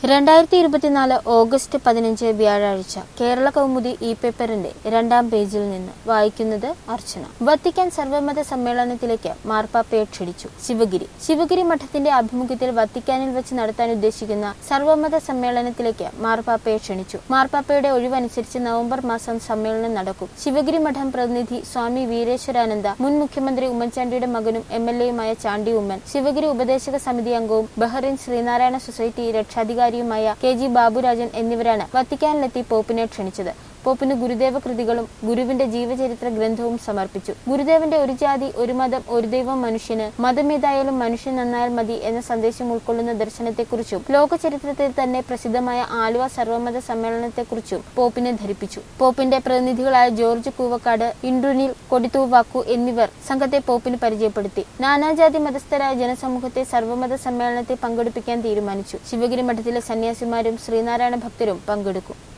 രണ്ടായിരത്തി ഇരുപത്തിനാല് ഓഗസ്റ്റ് പതിനഞ്ച് വ്യാഴാഴ്ച കേരള കൗമുദി ഇ പേപ്പറിന്റെ രണ്ടാം പേജിൽ നിന്ന് വായിക്കുന്നത് അർച്ചന വത്തിക്കാൻ സർവമത സമ്മേളനത്തിലേക്ക് മാർപ്പാപ്പയെ ക്ഷണിച്ചു ശിവഗിരി ശിവഗിരി മഠത്തിന്റെ ആഭിമുഖ്യത്തിൽ വത്തിക്കാനിൽ വെച്ച് നടത്താൻ ഉദ്ദേശിക്കുന്ന സർവമത സമ്മേളനത്തിലേക്ക് മാർപ്പാപ്പയെ ക്ഷണിച്ചു മാർപ്പാപ്പയുടെ ഒഴിവനുസരിച്ച് നവംബർ മാസം സമ്മേളനം നടക്കും ശിവഗിരി മഠം പ്രതിനിധി സ്വാമി വീരേശ്വരാനന്ദ മുൻ മുഖ്യമന്ത്രി ഉമ്മൻചാണ്ടിയുടെ മകനും എം എൽ എയുമായ ചാണ്ടി ഉമ്മൻ ശിവഗിരി ഉപദേശക സമിതി അംഗവും ബഹ്റിൻ ശ്രീനാരായണ സൊസൈറ്റി രക്ഷാധികാരിയുമായ കെ ജി ബാബുരാജൻ എന്നിവരാണ് വത്തിക്കാനിലെത്തി പോപ്പിനെ ക്ഷണിച്ചത് പോപ്പിന് ഗുരുദേവ കൃതികളും ഗുരുവിന്റെ ജീവചരിത്ര ഗ്രന്ഥവും സമർപ്പിച്ചു ഗുരുദേവന്റെ ഒരു ജാതി ഒരു മതം ഒരു ദൈവം മനുഷ്യന് മതമേതായാലും മനുഷ്യൻ നന്നായാൽ മതി എന്ന സന്ദേശം ഉൾക്കൊള്ളുന്ന ദർശനത്തെക്കുറിച്ചും ലോക ചരിത്രത്തിൽ തന്നെ പ്രസിദ്ധമായ ആലുവ സർവമത സമ്മേളനത്തെക്കുറിച്ചും പോപ്പിനെ ധരിപ്പിച്ചു പോപ്പിന്റെ പ്രതിനിധികളായ ജോർജ് കൂവക്കാട് ഇൻഡ്രുനിൽ കൊടിത്തൂർ വാക്കു എന്നിവർ സംഘത്തെ പോപ്പിന് പരിചയപ്പെടുത്തി നാനാജാതി മതസ്ഥരായ ജനസമൂഹത്തെ സർവമത സമ്മേളനത്തിൽ പങ്കെടുപ്പിക്കാൻ തീരുമാനിച്ചു ശിവഗിരി മഠത്തിലെ സന്യാസിമാരും ശ്രീനാരായണ ഭക്തരും പങ്കെടുക്കും